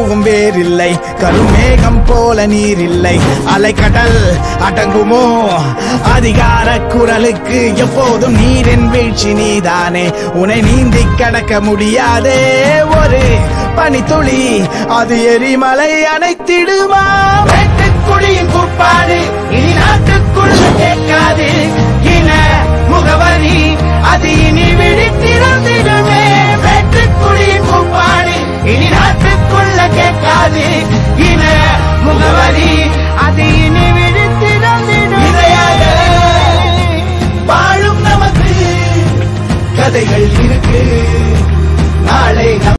போகும் வேறில்லை கருமேகம் போல நீர் இல்லை அலைக்கடல் அடங்குமோ அதிகார குரலுக்கு எப்போதும் நீரின் வீழ்ச்சி நீதானே உன்னை நீந்தி கடக்க முடியாதே ஒரு பனித்துளி அது எரிமலை அணைத்திடுமா வெட்டுக்குழியின் கூப்பாடு இனி நாட்டுக்குள்ள கேட்காது இன முகவரி அது இனி விழித்திறந்திடுமே வெட்டுக்குழியின் கூப்பாடு இனி நாட்டுக்குள்ள கேட்காது இன முகவரி அது இனி விழித்திறந்திடுமே வாழும் நமக்கு கதைகள்